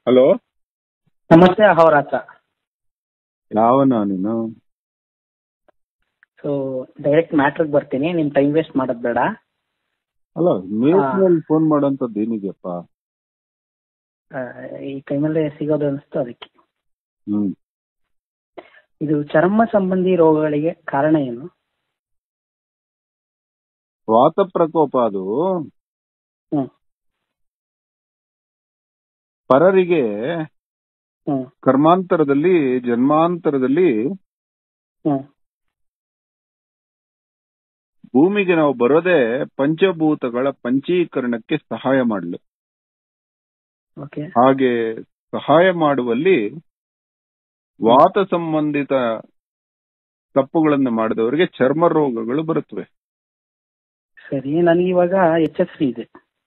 Hello ನಮಸ್ತೆ ಅಹೋರಾತ್ರ ಯಾವನ ನೀನು ಸೊ ಡೈರೆಕ್ಟ್ ಮ್ಯಾಟ್ರಿಗೆ ಬರ್ತೀನಿ ನಿಮ್ ಟೈಮ್ ವೇಸ್ಟ್ ಮಾಡೋದ್ ಬೇಡ ಅಲ್ಲ ಮೇಲ್ ಫೋನ್ ಮಾಡೋಂಥದ್ದು ಏನಿದೆಯಪ್ಪ ಆ, ಈ ಟೈಮಲ್ಲೇ ಸಿಗೋದು ಅನಿಸ್ತು ಅದಕ್ಕೆ ಹ್ಮ್ ಇದು ಚರ್ಮ ಸಂಬಂಧಿ ರೋಗಗಳಿಗೆ ಕಾರಣ ಏನು ವಾತ ಪ್ರಕೋಪ ಅದು ಹ್ಮ್ ಪರರಿಗೆ ಹ್ಮ್ ಕರ್ಮಾಂತರದಲ್ಲಿ ಜನ್ಮಾಂತರದಲ್ಲಿ ಹ್ಮ್ ಭೂಮಿಗೆ ನಾವು ಬರೋದೇ ಪಂಚಭೂತಗಳ ಪಂಚೀಕರಣಕ್ಕೆ ಸಹಾಯ ಮಾಡಲು ಓಕೆ ಹಾಗೆ ಸಹಾಯ ಮಾಡುವಲ್ಲಿ ವಾತ ಸಂಬಂಧಿತ ತಪ್ಪುಗಳನ್ನು ಮಾಡಿದವರಿಗೆ ಚರ್ಮ ರೋಗಗಳು ಬರುತ್ತವೆ ಸರಿ ನನಗೆ ಇವಾಗ ಎಚ್ ಎಸ್ ಇದೆ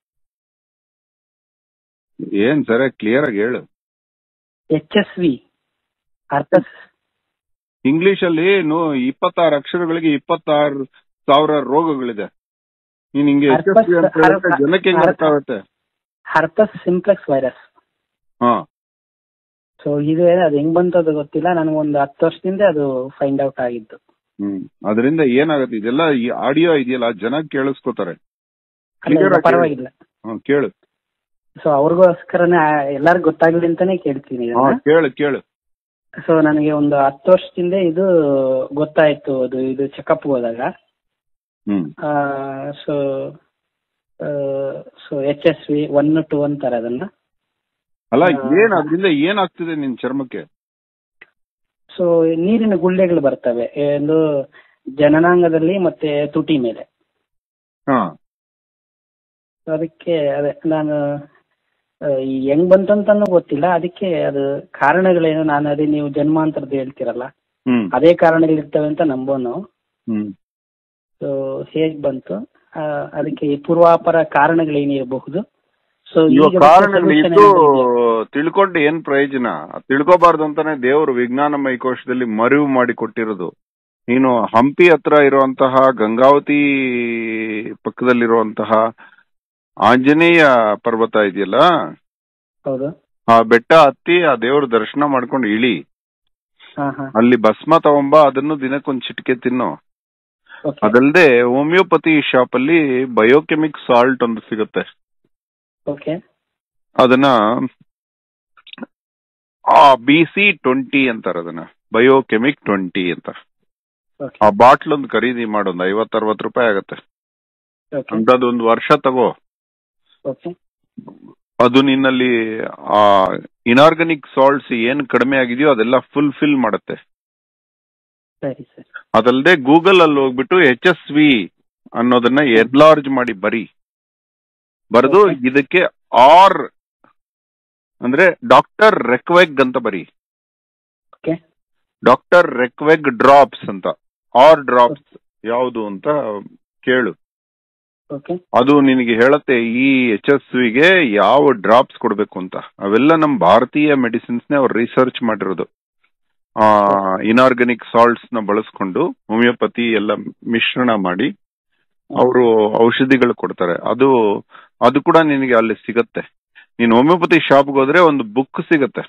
ಏನ್ ಸರ ಕ್ಲಿಯರ್ ಆಗಿ ಹೇಳು ಎಚ್ ಎಸ್ ವಿ ಅರ್ಥ ಇಂಗ್ಲಿಷ್ ಅಲ್ಲಿ ನೂ- ಇಪ್ಪತ್ತಾರು ಅಕ್ಷರಗಳಿಗೆ ಇಪ್ಪತ್ತಾರು ಸಾವಿರ ರೋಗಗಳಿದೆ ನೀನ್ ಹಿಂಗೆ ಅರ್ಥ- ಯಶಸ್ವಿ ಅಂತ ಹೇಳಿದ್ರೆ ಅರ್ಥ- ಜನಕ್ಕೆ ಹೆಂಗ್ ಅರ್ಥ ಅರ್ಥ- ಆಗುತ್ತೆ ಹರ್ಪಸ್ ಸಿಂಪ್ಲೆಕ್ಸ್ ವೈರಸ್ ಹಾ ಸೊ ಇದು ಅದು ಹೆಂಗ್ ಬಂತು ಅದು ಗೊತ್ತಿಲ್ಲ ನನಗೊಂದು ಹತ್ತು ವರ್ಷದಿಂದ ಅದು ಫೈಂಡ್ ಔಟ್ ಆಗಿದ್ದು ಹ್ಮ್ ಅದರಿಂದ ಏನಾಗುತ್ತೆ ಇದೆಲ್ಲ ಈ ಆಡಿಯೋ ಇದೆಯಲ್ಲ ಜನ ಕೇಳಿಸ್ಕೊತಾರೆ ಅಲ್ಲ, Clear ಇದು ಆಗಿ ಪರವಾಗಿಲ್ಲ ಹ್ಮ್, ಕೇಳು ಸೊ ಅವ್ರಿಗೋಸ್ಕರನೇ ಎಲ್ಲಾರ್ಗು ಗೊತ್ತಾಗ್ಲಿ ಅಂತಾನೆ ಕೇಳ್ತೀನಿ ಹಾ ಇದನ್ನ ಕೇಳು ಕೇಳು ಸೊ ನನಗೆ ಒಂದು ಹತ್ತು ವರ್ಷದಿಂದ ಇದು ಗೊತ್ತಾಯ್ತು ಅದು ಇದು ಚೆಕಪ್ ಹೋದಾಗ hmm so so H S V one two ಅಂತಾರೆ ಅದನ್ನ ಅಲ್ಲ ಆ, ಏನ್ ಅದ್ರಿಂದ ಏನಾಗ್ತಿದೆ ನಿನ್ ಚರ್ಮಕ್ಕೆ ಸೊ ನೀರಿನ ಗುಳ್ಳೆಗಳು ಬರ್ತವೆ ಒಂದು ಜನನಾಂಗದಲ್ಲಿ ಮತ್ತೆ ತುಟಿ ಮೇಲೆ ಹಾ So ಅದಕ್ಕೆ ಅದೇ ನಾನು ಆ, ಈ ಹೆಂಗ್ ಬಂತಂತಾನು ಗೊತ್ತಿಲ್ಲ ಅದಕ್ಕೆ ಅದು ಕಾರಣಗಳೇನು ನಾನು ಅದೇ ನೀವು ಜನ್ಮಾಂತರದ್ದು ಹೇಳ್ತಿರಲ್ಲ ಹ್ಮ್ ಅದೇ ಕಾರಣಗಳಿರ್ತವೆ ಅಂತ ನಂಬೋನು ಹ್ಮ್ ಸೊ ಹೇಗ್ ಬಂತು ಆ, ಅದಕ್ಕೆ ಈ ಪೂರ್ವಾಪರ ಕಾರಣಗಳೇನಿರಬಹುದು ಸೊ ಇವಾಗ ಕಾರಣಗಳು ಇದ್ದು ತಿಳ್ಕೊಂಡು ಏನ್ ಪ್ರಯೋಜನ ತಿಳ್ಕೊಬಾರ್ದು ಅಂತಾನೆ ದೇವರು ವಿಜ್ಞಾನಮಯ ಕೋಶದಲ್ಲಿ ಮರಿವು ಮಾಡಿ ಕೊಟ್ಟಿರೋದು ನೀನು ಹಂಪಿ ಹತ್ರ ಇರುವಂತಹ ಗಂಗಾವತಿ ಪಕ್ಕದಲ್ಲಿರುವಂತಹ ಆಂಜನೇಯ ಪರ್ವತ ಇದೆಯಲ್ಲ ಹೌದು ಆ ಬೆಟ್ಟ ಹತ್ತಿ ಆ ದೇವ್ರ ದರ್ಶನ ಮಾಡ್ಕೊಂಡು ಇಳಿ ಹಾ ಹಾ ಅಲ್ಲಿ ಭಸ್ಮ ತಗೊಂಬ ಅದನ್ನು ದಿನಕ್ಕೊಂದ್ ಚಿಟಿಕೆ ತಿನ್ನು ಓಕೆ ಅದಲ್ಲದೆ ಹೋಮಿಯೋಪತಿ ಶಾಪ್ ಅಲ್ಲಿ ಬಯೋಕೆಮಿಕ್ ಸಾಲ್ಟ್ ಒಂದು ಸಿಗುತ್ತೆ ಓಕೆ ಅದನ್ನ ಆ ಬಿ ಸಿ ಟ್ವೆಂಟಿ ಅಂತಾರ ಅದನ್ನ ಬಯೋಕೆಮಿಕ್ ಟ್ವೆಂಟಿ ಅಂತ ಓಕೆ ಆ ಬಾಟ್ಲ್ ಒಂದು ಖರೀದಿ ಮಾಡೊಂದು ಐವತ್ ಅರವತ್ ರೂಪಾಯಿ ಆಗತ್ತೆ ಓಕೆ ಅಂತದ್ ಒಂದು ವರ್ಷ ತಗೋ ಓಕೆ ಅದು ನಿನ್ನಲ್ಲಿ ಆ ಇನಾರ್ಗಾನಿಕ್ ಸಾಲ್ಟ್ಸ್ ಏನ್ ಕಡಿಮೆ ಆಗಿದೆಯೋ ಅದೆಲ್ಲ ಫುಲ್ ಫಿಲ್ ಮಾಡುತ್ತೆ ಸರಿ ಸರಿ ಅದಲ್ಲದೆ ಗೂಗಲ್ ಅಲ್ಲಿ ಹೋಗ್ಬಿಟ್ಟು ಎಚ್ ಎಸ್ ವಿ ಅನ್ನೋದನ್ನ ಎನ್ಲಾರ್ಜ್ ಮಾಡಿ ಬರಿ ಬರೆದು Okay. ಇದಕ್ಕೆ ಆರ್ ಅಂದ್ರೆ ಡಾಕ್ಟರ್ ರೆಕ್ವೆಗ್ ಅಂತ ಬರಿ ಓಕೆ ಡಾಕ್ಟರ್ ರೆಕ್ವೆಗ್ ಡ್ರಾಪ್ಸ್ ಅಂತ ಆರ್ ಡ್ರಾಪ್ಸ್ ಯಾವುದು ಅಂತ ಕೇಳು ಓಕೆ ಅದು ನಿನಗೆ ಹೇಳತ್ತೆ ಈ ಎಚ್ ಎಸ್ ವಿಗೆ ಯಾವ ಡ್ರಾಪ್ಸ್ ಕೊಡ್ಬೇಕು ಅಂತ ಅವೆಲ್ಲ ನಮ್ಮ ಭಾರತೀಯ ಮೆಡಿಸಿನ್ಸ್ ನೇ ಅವ್ರು ರಿಸರ್ಚ್ ಮಾಡಿರೋದು ಆ ಇನಾರ್ಗಾನಿಕ್ ಸಾಲ್ಟ್ಸ್ ನ ಬಳಸ್ಕೊಂಡು ಹೋಮಿಯೋಪತಿ ಎಲ್ಲ ಮಿಶ್ರಣ ಮಾಡಿ ಅವರು ಔಷಧಿಗಳು ಕೊಡ್ತಾರೆ ಅದು ಅದು ಕೂಡ ನಿನಗೆ ಅಲ್ಲಿ ಸಿಗತ್ತೆ ನೀನು ಹೋಮಿಯೋಪತಿ ಶಾಪ್ಗೆ ಹೋದ್ರೆ ಒಂದು ಬುಕ್ ಸಿಗತ್ತೆ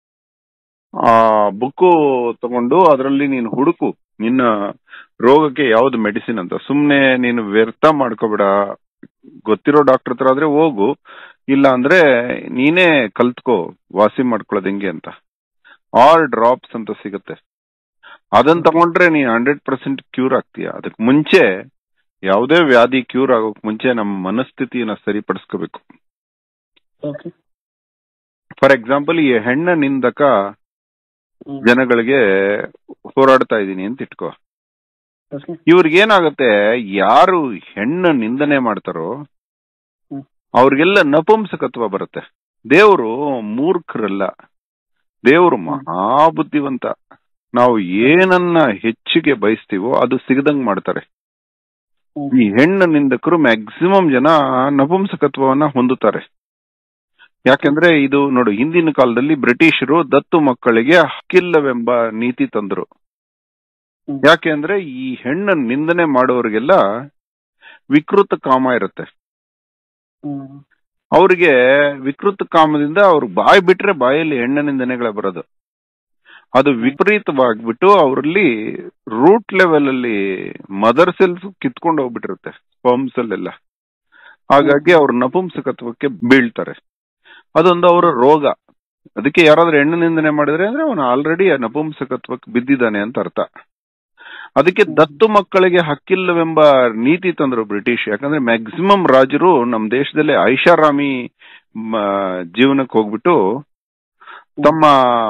ಆ ಬುಕ್ ತಗೊಂಡು ಅದರಲ್ಲಿ ನೀನು ಹುಡುಕು ನಿನ್ನ ರೋಗಕ್ಕೆ ಯಾವ್ದು ಮೆಡಿಸಿನ್ ಅಂತ ಸುಮ್ನೆ ನೀನು ವ್ಯರ್ಥ ಮಾಡ್ಕೋಬೇಡ ಗೊತ್ತಿರೋ ಡಾಕ್ಟರ್ ಹತ್ರ ಆದ್ರೆ ಹೋಗು ಇಲ್ಲ ಅಂದ್ರೆ ನೀನೇ ಕಲ್ತ್ಕೋ ವಾಸಿ ಮಾಡ್ಕೊಳ್ಳೋದು ಹೆಂಗೆ ಅಂತ ಆಲ್ ಡ್ರಾಪ್ಸ್ ಅಂತ ಸಿಗುತ್ತೆ ಅದನ್ನ ತಗೊಂಡ್ರೆ ನೀನ್ ಹಂಡ್ರೆಡ್ ಪರ್ಸೆಂಟ್ ಕ್ಯೂರ್ ಆಗ್ತೀಯ ಅದಕ್ಕೆ ಮುಂಚೆ ಯಾವುದೇ ವ್ಯಾಧಿ ಕ್ಯೂರ್ ಆಗೋಕ್ ಮುಂಚೆ ನಮ್ಮ ಮನಸ್ಥಿತಿಯನ್ನ ಸರಿಪಡಿಸ್ಕೋಬೇಕು ಓಕೆ ಫಾರ್ ಎಕ್ಸಾಂಪಲ್ ಈ ಹೆಣ್ಣ ನಿಂದಕ ಹ್ಮ್ ಜನಗಳಿಗೆ ಹೋರಾಡ್ತಾ ಇದ್ದೀನಿ ಅಂತ ಇಟ್ಕೋ ಓಕೆ ಇವ್ರಿಗೆ ಏನಾಗುತ್ತೆ ಯಾರು ಹೆಣ್ಣು ನಿಂದನೆ ಮಾಡ್ತಾರೋ ಹ್ಮ್. ಅವ್ರಿಗೆಲ್ಲ ನಪುಂಸಕತ್ವ ಬರುತ್ತೆ ದೇವರು ಮೂರ್ಖರಲ್ಲ ದೇವರು ಮಹಾಬುದ್ಧಿವಂತ ನಾವು ಏನನ್ನ ಹೆಚ್ಚಿಗೆ ಬಯಸ್ತೀವೋ ಅದು ಸಿಗದಂಗ್ ಮಾಡ್ತಾರೆ ಹ್ಮ್. ಈ ಹೆಣ್ಣು ನಿಂದಕರು ಮ್ಯಾಕ್ಸಿಮಮ್ ಜನ ನಪುಂಸಕತ್ವವನ್ನ ಹೊಂದುತ್ತಾರೆ ಯಾಕೆಂದ್ರೆ ಇದು ನೋಡು ಹಿಂದಿನ ಕಾಲದಲ್ಲಿ ಬ್ರಿಟಿಷರು ದತ್ತು ಮಕ್ಕಳಿಗೆ ಹಕ್ಕಿಲ್ಲವೆಂಬ ನೀತಿ ತಂದ್ರು ಹ್ಮ್. ಯಾಕೆಂದ್ರೆ ಈ ಹೆಣ್ಣು ನಿಂದನೆ ಮಾಡೋರಿಗೆಲ್ಲ ವಿಕೃತ ಕಾಮ ಇರುತ್ತೆ ಹ್ಮ್ ಅವ್ರಿಗೆ ವಿಕೃತ ಕಾಮದಿಂದ ಅವ್ರು ಬಾಯಿ ಬಿಟ್ರೆ ಬಾಯಲ್ಲಿ ಹೆಣ್ಣನಿಂದನೆಗಳೇ ಬರೋದು ಅದು ವಿಪರೀತವಾಗ್ಬಿಟ್ಟು ಅವರಲ್ಲಿ ರೂಟ್ ಲೆವೆಲ್ ಅಲ್ಲಿ ಮದರ್ ಸೆಲ್ಸ್ ಕಿತ್ಕೊಂಡು ಹೋಗ್ಬಿಟ್ಟಿರುತ್ತೆ ಸ್ಪರ್ಮ್ಸ್ ಅಲ್ಲೆಲ್ಲ ಹಾಗಾಗಿ ಅವ್ರ ನಪುಂಸಕತ್ವಕ್ಕೆ ಬೀಳ್ತಾರೆ ಅದೊಂದು ಅವರ ರೋಗ ಅದಕ್ಕೆ ಯಾರಾದ್ರೂ ಹೆಣ್ಣು ನಿಂದನೆ ಮಾಡಿದ್ರೆ ಅಂದ್ರೆ ಅವನು ಆಲ್ರೆಡಿ ನಪುಂಸಕತ್ವಕ್ಕೆ ಬಿದ್ದಿದ್ದಾನೆ ಅಂತ ಅರ್ಥ ಅದಕ್ಕೆ ದತ್ತು ಮಕ್ಕಳಿಗೆ ಹಕ್ಕಿಲ್ಲವೆಂಬ ನೀತಿ ತಂದ್ರು ಬ್ರಿಟಿಷ್ ಯಾಕಂದ್ರೆ ಮ್ಯಾಕ್ಸಿಮಮ್ ರಾಜರು ನಮ್ಮ ದೇಶದಲ್ಲಿ ಐಷಾರಾಮಿ ಮ, ಜೀವನಕ್ಕೆ ಹೋಗ್ಬಿಟ್ಟು ತಮ್ಮ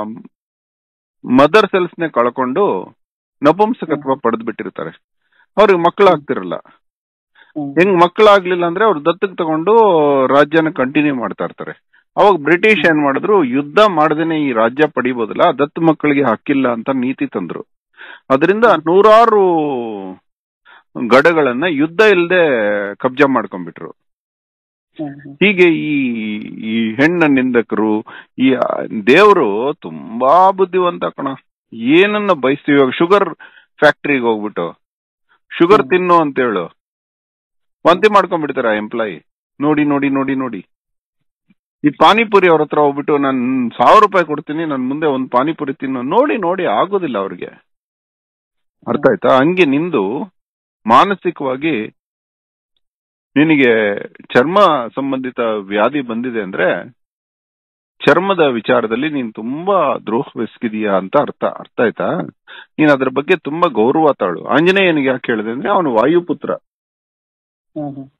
ಮದರ್ ಸೆಲ್ಸ್ ನೇ ಕಳ್ಕೊಂಡು ನಪುಂಸಕತ್ವ ಪಡೆದು ಬಿಟ್ಟಿರ್ತಾರೆ ಅವ್ರಿಗೆ ಮಕ್ಕಳಾಗ್ತಿರಲ್ಲ ಹ್ಮ್. ಹೆಂಗ್ ಮಕ್ಕಳಾಗ್ಲಿಲ್ಲ ಅಂದ್ರೆ ಅವ್ರು ದತ್ತಕ್ ತಗೊಂಡು ರಾಜ್ಯನ ಕಂಟಿನ್ಯೂ ಮಾಡ್ತಾ ಇರ್ತಾರೆ ಅವಾಗ ಬ್ರಿಟಿಷ್ ಏನ್ ಮಾಡಿದ್ರು ಯುದ್ಧ ಮಾಡದೇನೆ ಈ ರಾಜ್ಯ ಪಡಿಬೋದಲ್ಲ ದತ್ತು ಮಕ್ಕಳಿಗೆ ಹಕ್ಕಿಲ್ಲ ಅಂತ ನೀತಿ ತಂದ್ರು ಅದರಿಂದ ನೂರಾರು ಗಡಗಳನ್ನ ಯುದ್ಧ ಇಲ್ಲದೆ ಕಬ್ಜಾ ಮಾಡ್ಕೊಂಡ್ಬಿಟ್ರು ಹ್ಮ್, ಹ್ಮ್. ಹೀಗೆ ಈ ಈ ಹೆಣ್ಣ ನಿಂದಕರು ಈ ದೇವರು ತುಂಬಾ ಬುದ್ಧಿವಂತ ಕಣ ಏನನ್ನ ಬಯಸ್ತೀವಿ ಇವಾಗ ಶುಗರ್ ಫ್ಯಾಕ್ಟ್ರಿಗೆ ಹೋಗ್ಬಿಟ್ಟು ಶುಗರ್ ಹ್ಮ್. ತಿನ್ನು ಅಂತ ಹೇಳು ವಾಂತಿ ಮಾಡ್ಕೊಂಡ್ಬಿಡ್ತಾರ ಎಂಪ್ಲಾಯಿ ನೋಡಿ ನೋಡಿ ನೋಡಿ ನೋಡಿ ಈ ಪಾನಿಪುರಿ ಅವ್ರ ಹತ್ರ ಹೋಗ್ಬಿಟ್ಟು ನಾನು ಸಾವಿರ ರೂಪಾಯಿ ಕೊಡ್ತೀನಿ ನನ್ ಮುಂದೆ ಒಂದ್ ಪಾನಿಪುರಿ ತಿನ್ನು ನೋಡಿ ನೋಡಿ ಆಗೋದಿಲ್ಲ ಅವ್ರಿಗೆ ಅರ್ಥ ಆಯ್ತಾ ಹಂಗೆ ನಿಂದು ಮಾನಸಿಕವಾಗಿ ನಿನಗೆ ಚರ್ಮ ಸಂಬಂಧಿತ ವ್ಯಾಧಿ ಬಂದಿದೆ ಅಂದ್ರೆ ಚರ್ಮದ ವಿಚಾರದಲ್ಲಿ ನೀನ್ ತುಂಬಾ ದ್ರೋಹವೆಸಗಿದೀಯಾ ಅಂತ ಅರ್ಥ ಅರ್ಥ ಆಯ್ತಾ ನೀನ್ ಅದ್ರ ಬಗ್ಗೆ ತುಂಬಾ ಗೌರವ ತಾಳು ಆಂಜನೇಯನಿಗೆ ಯಾಕೆ ಹೇಳಿದೆ ಅಂದ್ರೆ ಅವನು ವಾಯುಪುತ್ರ ಹ್ಮ್, ಹ್ಮ್.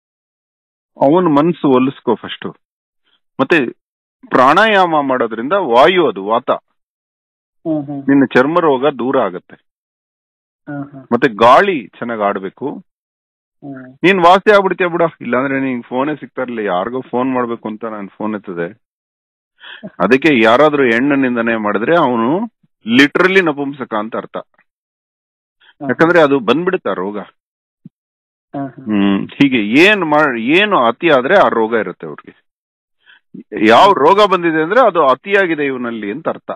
ಅವನ ಮನ್ಸು ಒಲಿಸ್ಕೋ ಫಸ್ಟ್ ಮತ್ತೆ ಪ್ರಾಣಾಯಾಮ ಮಾಡೋದ್ರಿಂದ ವಾಯು ಅದು ವಾತ ಹ್ಮ್, ಹ್ಮ್. ನಿನ್ನ ಚರ್ಮ ರೋಗ ದೂರ ಆಗತ್ತೆ ಹ್ಮ್, ಹ್ಮ್. ಮತ್ತೆ ಗಾಳಿ ಚೆನ್ನಾಗ್ ಆಡ್ಬೇಕು ಹ್ಮ್. ನೀನ್ ವಾಸಿ ಆಗ್ಬಿಡ್ತೀಯ ಬಿಡ ಇಲ್ಲಾಂದ್ರೆ ನಿಂಗ್ ಫೋನೇ ಸಿಗ್ತಾ ಇರ್ಲಿಲ್ಲ ಯಾರಿಗೋ ಫೋನ್ ಮಾಡ್ಬೇಕು ಅಂತ ನಾನು ಫೋನ್ ಎತ್ತದೆ ಅದಕ್ಕೆ ಯಾರಾದ್ರೂ ಹೆಣ್ಣು ನಿಂದನೆ ಮಾಡಿದ್ರೆ ಅವನು ಲಿಟ್ರಲಿ ನಪುಂಸಕ ಅಂತ ಅರ್ಥ ಯಾಕಂದ್ರೆ ಅದು ಬಂದ್ಬಿಡುತ್ತೆ ಆ ರೋಗ ಹ್ಮ್, ಹ್ಮ್. ಹ್ಮ್ ಹೀಗೆ ಏನ್ ಮಾಡ್ ಏನು ಅತಿ ಆದ್ರೆ ಆ ರೋಗ ಇರುತ್ತೆ ಅವ್ರಿಗೆ ಯಾವ ರೋಗ ಬಂದಿದೆ ಅಂದ್ರೆ ಅದು ಅತಿಯಾಗಿದೆ ಇವನಲ್ಲಿ ಅಂತ ಅರ್ಥ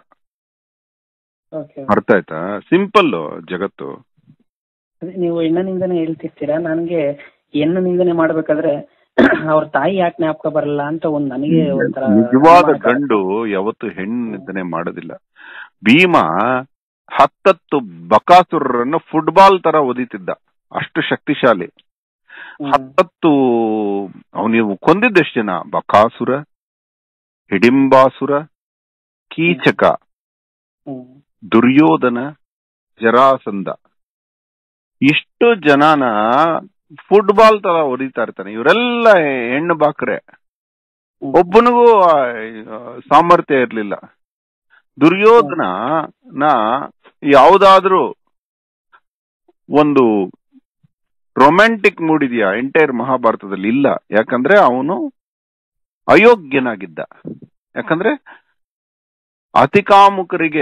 Okay. ಅರ್ಥ ಆಯ್ತಾ ಸಿಂಪಲ್ ಜಗತ್ತು ಅದೇ ನೀವು ಹೆಣ್ಣನಿಂದನೇ ಹೇಳ್ತಿರ್ತೀರಾ ನನಗೆ ಹೆಣ್ಣು ನಿಂದನೆ ಮಾಡ್ಬೇಕಾದ್ರೆ ಅವ್ರ ತಾಯಿ ಯಾಕೆ ಜ್ಞಾಪಕ ಬರಲ್ಲ ಅಂತ ಒಂದ್ ನನಗೆ ಒಂಥರ ನಿಜವಾದ ಅನುಮಾನ ಬರುತ್ತೆ. ಗಂಡು ಯಾವತ್ತು ಹೆಣ್ಣು ನಿಂದನೆ ಮಾಡೋದಿಲ್ಲ ಭೀಮ ಹತ್ತತ್ತು ಬಕಾಸುರರನ್ನು ಫುಟ್ಬಾಲ್ ತರ ಒದಿತಿದ್ದ ಅಷ್ಟು ಶಕ್ತಿಶಾಲಿ ಹ್ಮ್. ಹತ್ತತ್ತು ಅವನು ಕೊಂದಿದ್ದೆಷ್ಟು ಜನ ಬಕಾಸುರ ಹಿಡಿಂಬಾಸುರ ಕೀಚಕ ಹ್ಮ್. ದುರ್ಯೋಧನ ಜರಾಸಂಧ ಇಷ್ಟು ಜನನ ಫುಟ್ಬಾಲ್ ತರ ಹೊಡಿತಾ ಇರ್ತಾನೆ ಇವರೆಲ್ಲ ಹೆಣ್ಣು ಬಾಕ್ರೆ ಹ್ಮ್. ಒಬ್ಬನಿಗೂ ಆ, ಸಾಮರ್ಥ್ಯ ಇರ್ಲಿಲ್ಲ ದುರ್ಯೋಧನ ನ ಯಾವ್ದಾದ್ರೂ ಒಂದು ರೊಮ್ಯಾಂಟಿಕ್ ಮೂಡ್ ಇದೆಯಾ ಎಂಟೈರ್ ಮಹಾಭಾರತದಲ್ಲಿ ಇಲ್ಲ ಯಾಕಂದ್ರೆ ಅವನು ಅಯೋಗ್ಯನಾಗಿದ್ದ ಯಾಕಂದ್ರೆ ಅತಿಕಾಮುಕರಿಗೆ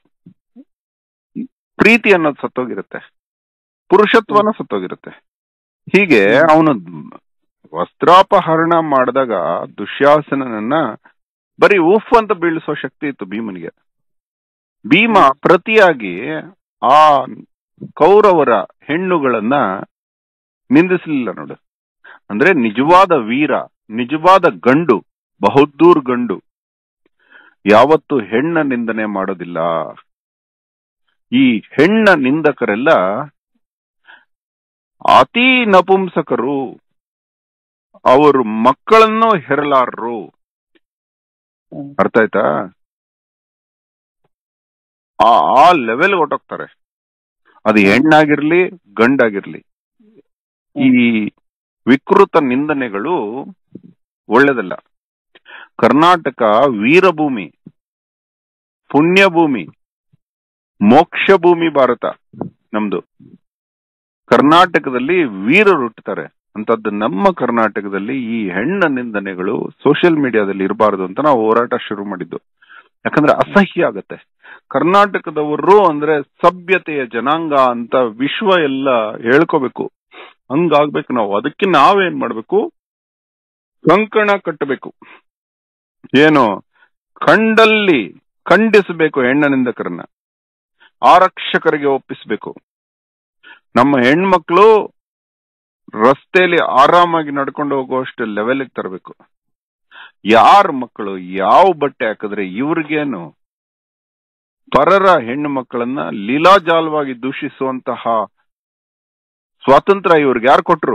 ಪ್ರೀತಿ ಅನ್ನೋದು ಸತ್ತೋಗಿರುತ್ತೆ ಪುರುಷತ್ವನ ಸತ್ತೋಗಿರುತ್ತೆ ಹೀಗೆ ಅವನು ವಸ್ತ್ರಾಪಹರಣ ಮಾಡಿದಾಗ ದುಶ್ಯಾಸನನ್ನ ಬರೀ ಉಫ್ ಅಂತ ಬೀಳಿಸೋ ಶಕ್ತಿ ಇತ್ತು ಭೀಮನಿಗೆ ಭೀಮ ಪ್ರತಿಯಾಗಿ ಆ ಕೌರವರ ಹೆಣ್ಣುಗಳನ್ನ ನಿಂದಿಸಲಿಲ್ಲ ನೋಡು ಅಂದ್ರೆ ನಿಜವಾದ ವೀರ ನಿಜವಾದ ಗಂಡು ಬಹುದ್ದೂರ್ ಗಂಡು ಯಾವತ್ತು ಹೆಣ್ಣ ನಿಂದನೆ ಮಾಡೋದಿಲ್ಲ ಈ ಹೆಣ್ಣ ನಿಂದಕರೆಲ್ಲ ಅತಿ ನಪುಂಸಕರು ಅವರು ಮಕ್ಕಳನ್ನು ಹೆರಲಾರರು ಹ್ಮ್. ಅರ್ಥ ಆಯ್ತಾ ಆ ಆ ಲೆವೆಲ್ ಹೊಟ್ಟೋಗ್ತಾರೆ ಅದು ಹೆಣ್ಣಾಗಿರ್ಲಿ ಗಂಡಾಗಿರ್ಲಿ ಈ ವಿಕೃತ ನಿಂದನೆಗಳು ಒಳ್ಳೇದಲ್ಲ ಕರ್ನಾಟಕ ವೀರಭೂಮಿ ಪುಣ್ಯಭೂಮಿ ಮೋಕ್ಷ ಭೂಮಿ ಭಾರತ ನಮ್ದು ಕರ್ನಾಟಕದಲ್ಲಿ ವೀರರು ಹುಟ್ಟುತ್ತಾರೆ ಅಂತದ್ದು ನಮ್ಮ ಕರ್ನಾಟಕದಲ್ಲಿ ಈ ಹೆಣ್ಣ ನಿಂದನೆಗಳು ಸೋಷಿಯಲ್ ಮೀಡಿಯಾದಲ್ಲಿ ಇರಬಾರದು ಅಂತ ನಾವು ಹೋರಾಟ ಶುರು ಮಾಡಿದ್ದು ಯಾಕಂದ್ರೆ ಅಸಹ್ಯ ಆಗತ್ತೆ ಕರ್ನಾಟಕದವರು ಅಂದ್ರೆ ಸಭ್ಯತೆಯ ಜನಾಂಗ ಅಂತ ವಿಶ್ವ ಎಲ್ಲ ಹೇಳ್ಕೋಬೇಕು ಹಂಗಾಗ್ಬೇಕು ನಾವು ಅದಕ್ಕೆ ನಾವೇನ್ ಮಾಡ್ಬೇಕು ಕಂಕಣ ಕಟ್ಟಬೇಕು ಏನು ಕಂಡಲ್ಲಿ ಖಂಡಿಸಬೇಕು ಹೆಣ್ಣ ನಿಂದಕರನ್ನ ಆರಕ್ಷಕರಿಗೆ ಒಪ್ಪಿಸಬೇಕು ನಮ್ಮ ಹೆಣ್ಮಕ್ಳು ರಸ್ತೆಯಲ್ಲಿ ಆರಾಮಾಗಿ ನಡ್ಕೊಂಡು ಹೋಗುವಷ್ಟು ಲೆವೆಲ್ಗೆ ತರಬೇಕು ಯಾರ ಮಕ್ಕಳು ಯಾವ ಬಟ್ಟೆ ಹಾಕಿದ್ರೆ ಇವ್ರಿಗೇನು ಪರರ ಹೆಣ್ಣು ಮಕ್ಕಳನ್ನ ಲೀಲಾಜಾಲವಾಗಿ ದೂಷಿಸುವಂತಹ ಸ್ವಾತಂತ್ರ್ಯ ಇವ್ರಿಗೆ ಯಾರು ಕೊಟ್ರು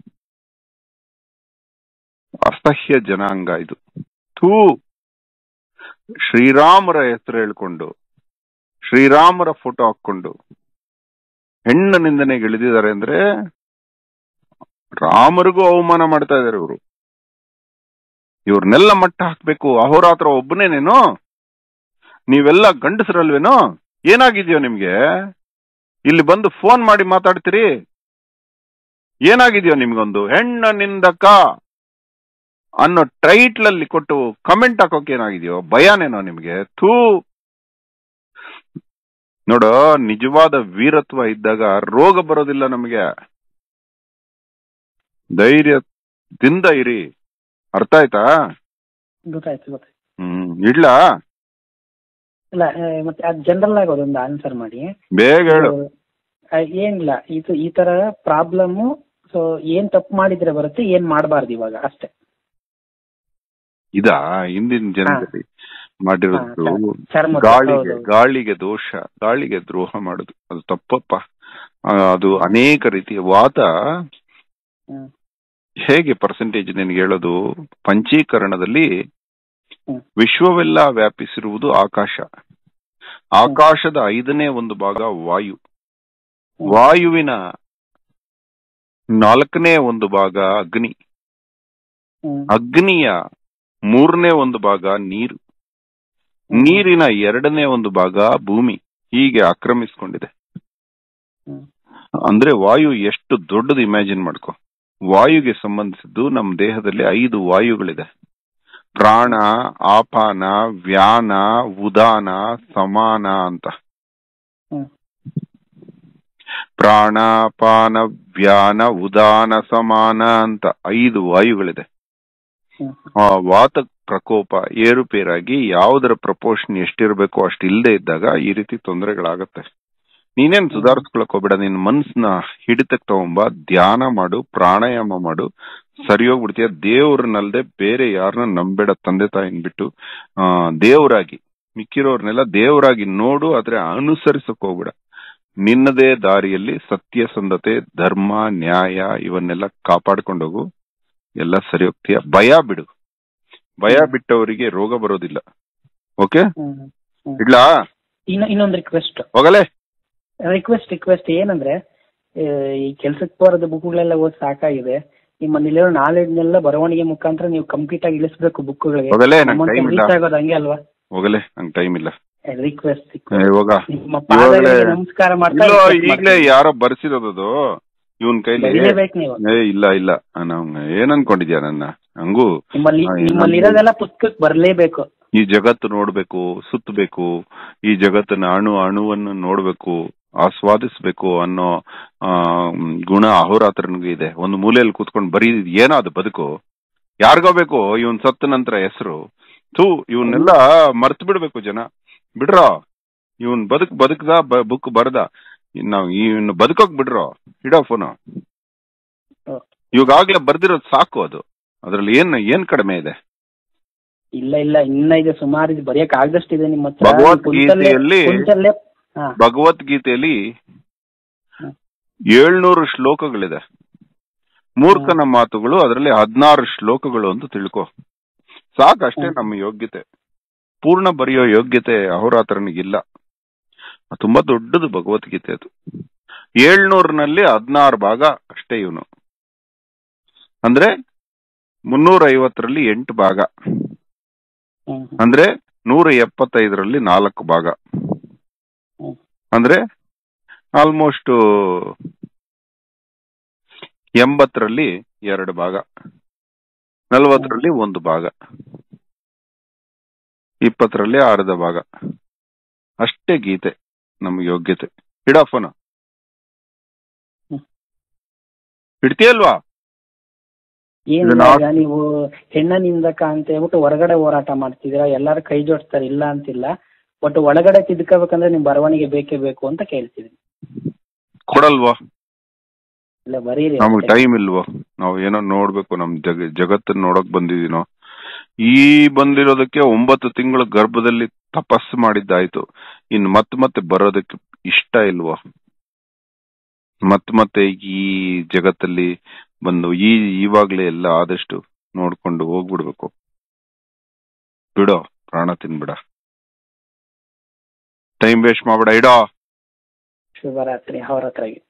ಅಸಹ್ಯ ಜನಾಂಗ ಇದು ಥೂ ಶ್ರೀರಾಮರ ಹೆಸರು ಹೇಳ್ಕೊಂಡು ಶ್ರೀರಾಮರ ಫೋಟೋ ಹಾಕೊಂಡು ಹೆಣ್ಣು ನಿಂದನೆಗೆ ಇಳಿದಿದ್ದಾರೆ ಅಂದ್ರೆ ರಾಮರಿಗೂ ಅವಮಾನ ಮಾಡ್ತಾ ಇದಾರೆ ಇವರು ಇವ್ರನ್ನೆಲ್ಲ ಮಟ್ಟ ಹಾಕ್ಬೇಕು ಅಹೋರಾತ್ರ ಒಬ್ಬನೇನೇನು ನೀವೆಲ್ಲ ಗಂಡಸರಲ್ವೇನೋ ಏನಾಗಿದ್ಯೋ ನಿಮ್ಗೆ ಇಲ್ಲಿ ಬಂದು ಫೋನ್ ಮಾಡಿ ಮಾತಾಡ್ತೀರಿ ಏನಾಗಿದ್ಯೋ ನಿಮ್ಗೊಂದು ಹೆಣ್ಣ ನಿಂದಕ ಅನ್ನೋ ಟೈಟ್ಲ್ ಅಲ್ಲಿ ಕೊಟ್ಟು ಕಮೆಂಟ್ ಹಾಕೋಕೆ ಏನಾಗಿದೆಯೋ ಭಯನೇನೋ ನಿಮ್ಗೆ ಥೂ ನೋಡು ನಿಜವಾದ ವೀರತ್ವ ಇದ್ದಾಗ ರೋಗ ಬರೋದಿಲ್ಲ ನಮಗೆ ಧೈರ್ಯದಿಂದ ಇರಿ ಅರ್ಥ ಆಯ್ತಾ ಗೊತ್ತಾಯ್ತು ಗೊತ್ತಾಯ್ತು ಹ್ಮ್ ಇಡ್ಲಾ ಇಲ್ಲ ಆ, ಮತ್ತೆ ಅದು ಜನರಲ್ ಆಗಿ ಅದೊಂದು ಆನ್ಸರ್ ಮಾಡಿ ಬೇಗ ಹೇಳು ಆ, ಏನಿಲ್ಲ ಇದು ಈ ತರ ಪ್ರಾಬ್ಲಮ್ ಸೊ ಏನ್ ತಪ್ಪು ಮಾಡಿದ್ರೆ ಬರುತ್ತೆ ಏನ್ ಮಾಡಬಾರ್ದು ಇವಾಗ ಅಷ್ಟೇ ಇದಾ ಹಿಂದಿನ ಜನದಲ್ಲಿ ಮಾಡಿರೋದು ಹಾ, ಚರ್ಮದ, ಗಾಳಿಗೆ ಹೌದು. ಗಾಳಿಗೆ ದೋಷ ಗಾಳಿಗೆ ದ್ರೋಹ ಮಾಡುದು ಅದು ತಪ್ಪಪ್ಪ ಆ, ಅದು ಅನೇಕ ರೀತಿಯ ವಾತ ಹ್ಮ್. ಹೇಗೆ ಪರ್ಸೆಂಟೇಜ್ ನಿನಗೆ ಹೇಳೋದು ಪಂಚೀಕರಣದಲ್ಲಿ ಹ್ಮ್. ವಿಶ್ವವೆಲ್ಲ ವ್ಯಾಪಿಸಿರುವುದು ಆಕಾಶ ಆಕಾಶದ ಐದನೇ ಒಂದು ಭಾಗ ವಾಯು ಹ್ಮ್. ವಾಯುವಿನ ನಾಲ್ಕನೇ ಒಂದು ಭಾಗ ಅಗ್ನಿ ಹ್ಮ್. ಅಗ್ನಿಯ ಮೂರನೇ ಒಂದು ಭಾಗ ನೀರು ನೀರಿನ ಎರಡನೇ ಒಂದು ಭಾಗ ಭೂಮಿ ಹೀಗೆ ಆಕ್ರಮಿಸಿಕೊಂಡಿದೆ ಹ್ಮ್. ಅಂದ್ರೆ ವಾಯು ಎಷ್ಟು ದೊಡ್ಡದು ಇಮ್ಯಾಜಿನ್ ಮಾಡ್ಕೊ ವಾಯುಗೆ ಸಂಬಂಧಿಸಿದ್ದು ನಮ್ಮ ದೇಹದಲ್ಲಿ ಐದು ವಾಯುಗಳಿದೆ ಪ್ರಾಣ ಆಪಾನ ವ್ಯಾನ ಉದಾನ ಸಮಾನ ಅಂತ ಹ್ಮ್. ಪ್ರಾಣಾಪಾನ ವ್ಯಾನ ಉದಾನ ಸಮಾನ ಅಂತ ಐದು ವಾಯುಗಳಿದೆ ಹ್ಮ್. ಆ ವಾತ ಪ್ರಕೋಪ ಏರುಪೇರಾಗಿ ಯಾವುದರ ಪ್ರಪೋರ್ಷನ್ ಎಷ್ಟಿರ್ಬೇಕು ಅಷ್ಟು ಇಲ್ಲದೆ ಇದ್ದಾಗ ಈ ರೀತಿ ತೊಂದರೆಗಳಾಗತ್ತೆ ನೀನೇನ್ ಸುಧಾರಿಸ್ಕೊಳಕ್ ಹೋಗ್ಬೇಡ ನಿನ್ ಮನ್ಸನ್ನ ಹಿಡಿತಕ್ ತಗೊಂಬ ಧ್ಯಾನ ಮಾಡು ಪ್ರಾಣಾಯಾಮ ಮಾಡು ಸರಿ ಹೋಗ್ಬಿಡ್ತೀಯ ದೇವ್ರನ್ನಲ್ದೆ ಬೇರೆ ಯಾರನ್ನ ನಂಬೇಡ ತಂದೆ ತಾಯಿನ್ ಬಿಟ್ಟು ಆ ದೇವರಾಗಿ ಮಿಕ್ಕಿರೋರ್ನೆಲ್ಲ ದೇವರಾಗಿ ನೋಡು ಆದ್ರೆ ಅನುಸರಿಸಕ್ ಹೋಗ್ಬೇಡ ನಿನ್ನದೇ ದಾರಿಯಲ್ಲಿ ಸತ್ಯಸಂಧತೆ ಧರ್ಮ ನ್ಯಾಯ ಇವನ್ನೆಲ್ಲ ಕಾಪಾಡ್ಕೊಂಡೋಗು ಎಲ್ಲ ಸರಿ ಹೋಗ್ತೀಯ ಭಯ ಬಿಡು ಭಯ ಬಿಟ್ಟವರಿಗೆ ರೋಗ ಬರೋದಿಲ್ಲ ಓಕೆ ಹ್ಮ್. ಹ್ಮ್. ಇಡ್ಲಾ ಇನ್ನು ಇನ್ನೊಂದು ರಿಕ್ವೆಸ್ಟ್ ಹೋಗಲೇ ರಿಕ್ವೆಸ್ಟ್ ರಿಕ್ವೆಸ್ಟ್ ಏನಂದ್ರೆ ಆ, ಈ ಕೆಲ್ಸಕ್ಕೆ ಬರೋದು ಬುಕ್ಗಳೆಲ್ಲ ಓದ್ ಸಾಕಾಗಿದೆ ನಿಮ್ಮಲ್ಲಿರೋ ನಾಲೆಡ್ನೆಲ್ಲ ಬರವಣಿಗೆ ಮುಖಾಂತರ ನೀವು ಕಂಪ್ಲೀಟ್ ಆಗಿ ಇಳಿಸ್ಬೇಕು ಬುಕ್ಗಳಿಗೆ ಹೋಗಲೇ ನಂಗೆ ಟೈಮ್ ಇಲ್ಲ ರೀಚ್ ಆಗೋದು ಹಂಗೆ ಅಲ್ವಾ ಹೋಗಲೇ ನಂಗೆ ಟೈಮ್ ಇಲ್ಲ ರಿಕ್ವೆಸ್ಟ್ ಏ, ಹೋಗ ನಿಮ್ಮ ಪಾದಗಳಿಗೆ ಇವಾಗ್ಲೇ- ನಮಸ್ಕಾರ ಮಾಡ್ತಾ ಇಲ್ಲ request ಈಗ್ಲೇ ಮಾಡ್ತೀನಿ. ಯಾರೋ ಬರ್ಸಿರೋದು ಇವನ್ ಕೈಲಿ ಬರೀಲೇಬೇಕು ನೀವು ಏ ಇಲ್ಲ ಇಲ್ಲ ನಾವ್ ಏನ್ ಅನ್ಕೊಂಡಿದ್ಯಾ ನನ್ನ ಹಂಗೂ ನಿಮ್ಮಲ್ಲಿ ಹಾ, ನಿಮ್ಮಲ್ಲಿ ನಮ್ದು- ಇರೋದೆಲ್ಲ ಪುಸ್ತಕಕ್ಕೆ ಬರಲೇಬೇಕು ಈ ಜಗತ್ತು ನೋಡ್ಬೇಕು ಸುತ್ತಬೇಕು ಈ ಜಗತ್ತಿನ ಅಣು ಅಣುವನ್ನು ನೋಡ್ಬೇಕು ಆಸ್ವಾದಿಸ್ಬೇಕು ಅನ್ನೋ ಆ ಗುಣ ಅಹೋರಾತ್ರನಿಗೆ ಇದೆ ಒಂದು ಮೂಲೆಯಲ್ಲಿ ಕೂತ್ಕೊಂಡು ಬರೀ ಏನೋ ಅದು ಬದುಕು ಯಾರಿಗೋ ಬೇಕು ಇವನ್ ಸತ್ತ ನಂತರ ಹೆಸರು ಥೂ ಇವನ್ನೆಲ್ಲ ಮರ್ತ್ ಬಿಡ್ಬೇಕು ಜನ ಬಿಡ್ರೋ ಇವನ್ ಬದುಕ್ ಬದುಕ್ದ ಬುಕ್ ಬರ್ದ ನಾವ್ ಇವ್ನ ಬದುಕೋಕ್ ಬಿಡ್ರೋ ಇಡೋ ಫೋನು ಹ್ಮ್. ಇವಾಗ್ಲೇ ಬರ್ದಿರೋದು ಸಾಕು ಅದು ಅದ್ರಲ್ಲಿ ಏನ್ ಏನ್ ಕಡಿಮೆ ಇದೆ ಇಲ್ಲ ಇಲ್ಲ ಇನ್ನ ಇದೆ ಸುಮಾರು ಇದು ಬರೆಯಕ್ ಆಗದಷ್ಟಿದೆ ನಿಮ್ಮ ಹತ್ರ ಭಗವದ್ಗೀತೆಯಲ್ಲಿ- ಕುಂತಲ್ಲೇ- ಕುಂತಲ್ಲೇ ಹಾ ಭಗವದ್ಗೀತೆಯಲ್ಲಿ ಹ್ಮ್. ಏಳ್ನೂರು ಶ್ಲೋಕಗಳಿದೆ ಮೂರ್ಖನ ಮಾತುಗಳು ಅದರಲ್ಲಿ ಹದಿನಾರು ಶ್ಲೋಕಗಳು ಅಂತ ತಿಳ್ಕೊ ಸಾಕಷ್ಟೇ ಹ್ಮ್. ನಮ್ಮ ಯೋಗ್ಯತೆ ಪೂರ್ಣ ಬರೆಯೋ ಯೋಗ್ಯತೆ ಅಹೋರಾತ್ರನಿಗಿಲ್ಲ ಅದು ತುಂಬಾ ದೊಡ್ಡದು ಭಗವದ್ಗೀತೆ ಅದು ಏಳ್ನೂರಿನಲ್ಲಿ ಹದಿನಾರು ಭಾಗ ಅಷ್ಟೇ ಇವನು ಅಂದ್ರೆ ಮುನ್ನೂರ ಐವತ್ತರಲ್ಲಿ ಎಂಟು ಭಾಗ ಹ್ಮ್ ಅಂದ್ರೆ ನೂರ ಎಪ್ಪತ್ತೈದರಲ್ಲಿ ನಾಲ್ಕು ಭಾಗ ಹ್ಮ್. ಅಂದ್ರೆ ಆಲ್ಮೋಸ್ಟ್ ಎಂಬತ್ತರಲ್ಲಿ ಎರಡು ಭಾಗ ನಲವತ್ತರಲ್ಲಿ ಒಂದು ಭಾಗ ಇಪ್ಪತ್ತರಲ್ಲಿ ಅರ್ಧ ಭಾಗ ಅಷ್ಟೇ ಗೀತೆ ನಮ್ಮ ಯೋಗ್ಯತೆ ಇಡಫೋನ ಹ್ಮ್. ಇಡ್ತೀಯಲ್ವಾ ಏನಿಲ್ಲ ನಾ- ಈಗ ನೀವು ಹೆಣ್ಣ ನಿಂದಕ ಅಂತ ಹೇಳ್ಬಿಟ್ಟು ಹೊರಗಡೆ ಹೋರಾಟ ಮಾಡ್ತಿದ್ದೀರಾ ಎಲ್ಲಾರು ಕೈ ಜೋಡಿಸ್ತಾರೆ ಇಲ್ಲ ಅಂತಿಲ್ಲ ಬಟ್ ಒಳಗಡೆ ತಿದ್ಕೋಬೇಕಂದ್ರೆ ನಿಮ್ ಬರವಣಿಗೆ ಬೇಕೇ ಬೇಕು ಅಂತ ಕೇಳ್ತಿದ್ದೀನಿ ಕೊಡಲ್ವಾ ಇಲ್ಲ ಬರೀರಿ ನಮ್ಗೆ ಅಷ್ಟೇ. ಟೈಮ್ ಇಲ್ವೋ ನಾವು ಏನೋ ನೋಡ್ಬೇಕು ನಮ್ ಜಗ ಜಗತ್ತನ್ನ ನೋಡಕ್ ಬಂದಿದೀನೋ ಈ ಬಂದಿರೋದಕ್ಕೆ ಒಂಬತ್ತು ತಿಂಗಳ ಗರ್ಭದಲ್ಲಿ ತಪಸ್ಸು ಮಾಡಿದ್ದಾಯ್ತು ಇನ್ ಮತ್ತೆ ಮತ್ತೆ ಬರೋದಕ್ಕೆ ಇಷ್ಟ ಇಲ್ವಾ ಮತ್ ಮತ್ತೆ ಈ ಜಗತ್ತಲ್ಲಿ ಬಂದು ಈ ಇವಾಗ್ಲೇ ಎಲ್ಲ ಆದಷ್ಟು ನೋಡ್ಕೊಂಡು ಹೋಗ್ಬಿಡ್ಬೇಕು ಬಿಡೋ ಪ್ರಾಣ ತಿನ್ಬಿಡ ಟೈಮ್ ವೇಸ್ಟ್ ಮಾಡ್ಬೇಡ ಇಡೋ ಶುಭರಾತ್ರಿ ಅವರ ಹತ್ರಗೆ